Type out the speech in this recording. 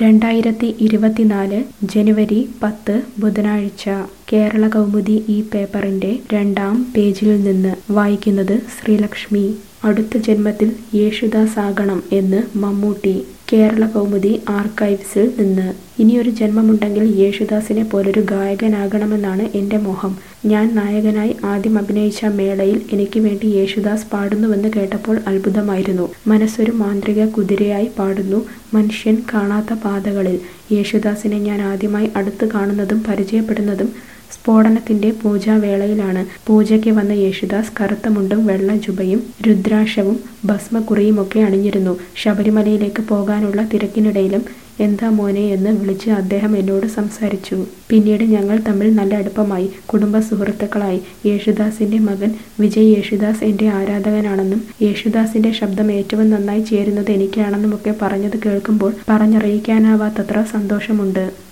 രണ്ടായിരത്തി ഇരുപത്തിനാല് ജനുവരി പത്ത് ബുധനാഴ്ച കേരള കൗമുദി ഈ പേപ്പറിന്റെ രണ്ടാം പേജിൽ നിന്ന് വായിക്കുന്നത് ശ്രീലക്ഷ്മി അടുത്ത ജന്മത്തിൽ യേശുദാസാകണം എന്ന് മമ്മൂട്ടി കേരള കൗമുദി ആർക്കൈവ്സിൽ നിന്ന് ഇനിയൊരു ജന്മമുണ്ടെങ്കിൽ യേശുദാസിനെ പോലൊരു ഗായകനാകണമെന്നാണ് എൻ്റെ മോഹം ഞാൻ നായകനായി ആദ്യം അഭിനയിച്ച മേളയിൽ എനിക്ക് വേണ്ടി യേശുദാസ് പാടുന്നുവെന്ന് കേട്ടപ്പോൾ അത്ഭുതമായിരുന്നു മനസ്സൊരു മാന്ത്രിക കുതിരയായി പാടുന്നു മനുഷ്യൻ കാണാത്ത പാതകളിൽ യേശുദാസിനെ ഞാൻ ആദ്യമായി അടുത്ത് കാണുന്നതും പരിചയപ്പെടുന്നതും സ്ഫോടനത്തിന്റെ പൂജാവേളയിലാണ് പൂജയ്ക്ക് വന്ന യേശുദാസ് കറുത്ത മുണ്ടും വെള്ള ജുബയും രുദ്രാക്ഷവും ഭസ്മക്കുറിയുമൊക്കെ അണിഞ്ഞിരുന്നു ശബരിമലയിലേക്ക് പോകാനുള്ള തിരക്കിനിടയിലും എന്താ മോനെ എന്ന് വിളിച്ച് അദ്ദേഹം എന്നോട് സംസാരിച്ചു പിന്നീട് ഞങ്ങൾ തമ്മിൽ നല്ല അടുപ്പമായി കുടുംബ സുഹൃത്തുക്കളായി യേശുദാസിന്റെ മകൻ വിജയ് യേശുദാസ് എന്റെ ആരാധകനാണെന്നും യേശുദാസിന്റെ ശബ്ദം ഏറ്റവും നന്നായി ചേരുന്നത് എനിക്കാണെന്നുമൊക്കെ പറഞ്ഞത് കേൾക്കുമ്പോൾ പറഞ്ഞറിയിക്കാനാവാത്തത്ര സന്തോഷമുണ്ട്